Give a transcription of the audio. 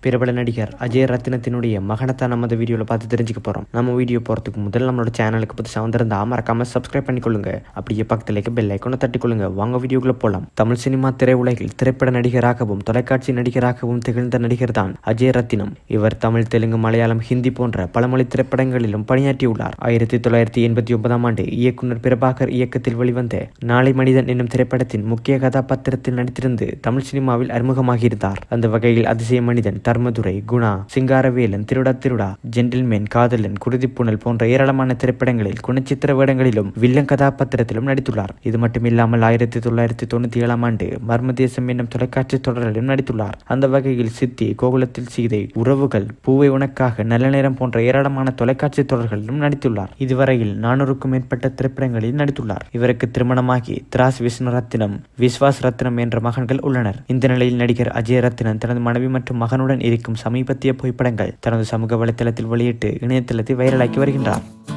பிரபல நடிகர் அஜய் ரத்தினத்தினுடைய மகனத்தான் நம்ம இந்த வீடியோவில் பார்த்து தெரிஞ்சுக்க போகிறோம் நம்ம வீடியோ போகிறதுக்கு முதல்ல நம்மளோட சேனலுக்கு புதுசாக வந்திருந்தா மறக்காம சப்ஸ்கிரைப் பண்ணிக்கொள்ளுங்க அப்படியே பக்கத்தில் இருக்க பெல் ஐக்கனை தட்டிக்கொள்ளுங்க வாங்க வீடியோக்குள்ள போகலாம் தமிழ் சினிமா திரையுலகில் திரைப்பட நடிகராகவும் தொலைக்காட்சி நடிகராகவும் திகழ்ந்த நடிகர் தான் அஜய் ரத்தினம் இவர் தமிழ் தெலுங்கு மலையாளம் ஹிந்தி போன்ற பலமொழி திரைப்படங்களிலும் பணியாற்றியுள்ளார் ஆயிரத்தி தொள்ளாயிரத்தி எண்பத்தி ஒன்பதாம் ஆண்டு இயக்குனர் பிரபாகர் இயக்கத்தில் வெளிவந்த நாளை மனிதன் என்னும் திரைப்படத்தின் முக்கிய கதாபாத்திரத்தில் நடித்திருந்து தமிழ் சினிமாவில் அறிமுகமாகியிருந்தார் அந்த வகையில் அதிசய மனிதன் தர்மதுரை குணா சிங்காரவேலன் திருடா திருடா ஜென்டில்மேன் காதலன் குருதிப்புணல் போன்ற ஏராளமான திரைப்படங்களில் குணச்சித்திர வேடங்களிலும் வில்லன் கதாபாத்திரத்திலும் நடித்துள்ளார் இது மட்டுமில்லாமல் ஆயிரத்தி தொள்ளாயிரத்தி தொண்ணூத்தி ஏழாம் ஆண்டு மர்ம தேசம் என்னும் தொலைக்காட்சி தொடரிலும் நடித்துள்ளார் அந்த வகையில் சித்தி கோகுலத்தில் சீதை உறவுகள் பூவை உனக்காக நல்ல நேரம் போன்ற ஏராளமான தொலைக்காட்சி தொடர்களிலும் நடித்துள்ளார் இதுவரையில் நானூறுக்கும் மேற்பட்ட திரைப்படங்களில் நடித்துள்ளார் இவருக்கு திருமணமாகி திராஸ் விஷ்ணு ரத்தினம் விஸ்வாஸ் ரத்னம் என்ற மகன்கள் உள்ளனர் இந்த நிலையில் நடிகர் அஜய் ரத்தினன் தனது மனைவி மற்றும் மகனுடன் இருக்கும் சமீபத்திய புகைப்படங்கள் தனது சமூக வலைத்தளத்தில் வெளியிட்டு இணையதளத்தை வைரலாக்கி வருகின்றார்